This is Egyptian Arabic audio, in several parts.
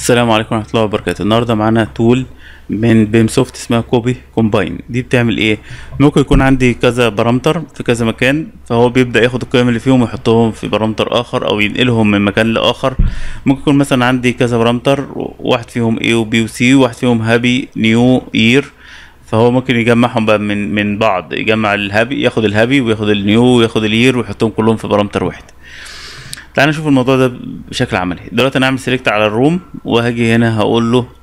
السلام عليكم ورحمة الله وبركاته النهاردة معانا تول من بيم سوفت اسمها كوبي كومباين دي بتعمل ايه ممكن يكون عندي كذا بارامتر في كذا مكان فهو بيبدأ ياخد القيم اللي فيهم ويحطهم في بارامتر اخر او ينقلهم من مكان لاخر ممكن يكون مثلا عندي كذا بارامتر واحد فيهم A و B و C وواحد فيهم هابي نيو يير فهو ممكن يجمعهم بقى من من بعض يجمع الهابي ياخد الهابي وياخد النيو وياخد اليير ويحطهم كلهم في بارامتر واحد تعال نشوف الموضوع ده بشكل عملي دلوقتي انا هعمل سيلكت على الروم وهاجي هنا هقول له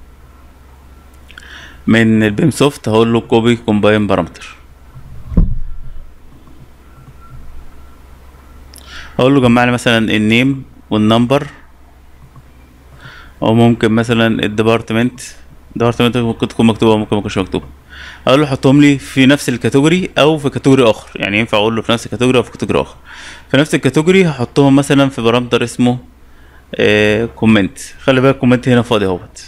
من البيم سوفت هقول له كوبي كومباين بارامتر هقول له جمع لي مثلا النيم والنمبر او ممكن مثلا الديبارتمنت ديبارتمنت ممكن تكون مكتوبه وممكن ما تكونش مكتوبه اقول له حطهم لي في نفس الكاتيجوري او في كاتيجوري اخر يعني ينفع اقول له في نفس الكاتيجوري او في كاتيجوري اخر في نفس الكاتيجوري هحطهم مثلا في بارامتر اسمه آه كومنت خلي بالك كومنت هنا فاضي اهوت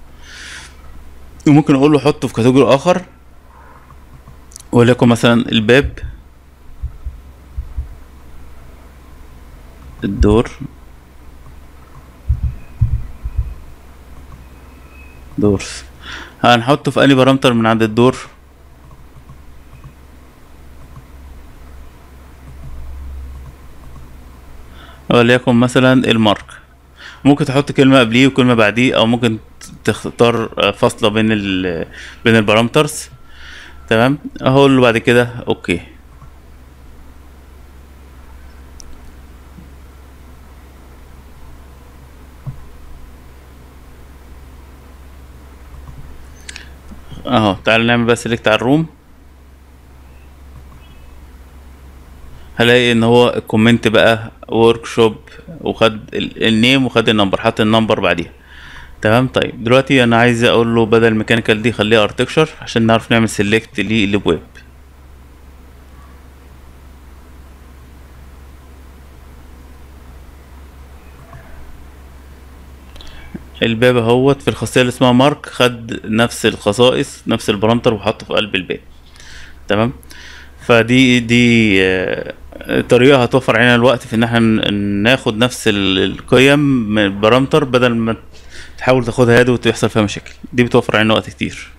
وممكن اقول له حطه في كاتيجوري اخر وليكن مثلا الباب الدور دورز هنحطه في أي بارامتر من عند الدور وليكن مثلا المارك ممكن تحط كلمة قبليه وكلمة بعديه أو ممكن تختار فاصلة بين ال بين البارامترز تمام هقول له بعد كده اوكي اهو تعال نعمل بقى سيلكت على الروم هلاقي ان هو الكومنت بقى ورك شوب وخد النيم وخد النمبر حط النمبر بعديها تمام طيب دلوقتي انا عايز اقول له بدل الميكانيكال دي خليها ارتكشر عشان نعرف نعمل سيلكت للويب الباب اهوت في الخاصيه اللي اسمها مارك خد نفس الخصائص نفس البارامتر وحطه في قلب الباب تمام فدي دي طريقه هتوفر علينا الوقت في ان احنا ناخد نفس القيم من البارامتر بدل ما تحاول تاخدها يد وتحصل فيها مشاكل دي بتوفر علينا وقت كتير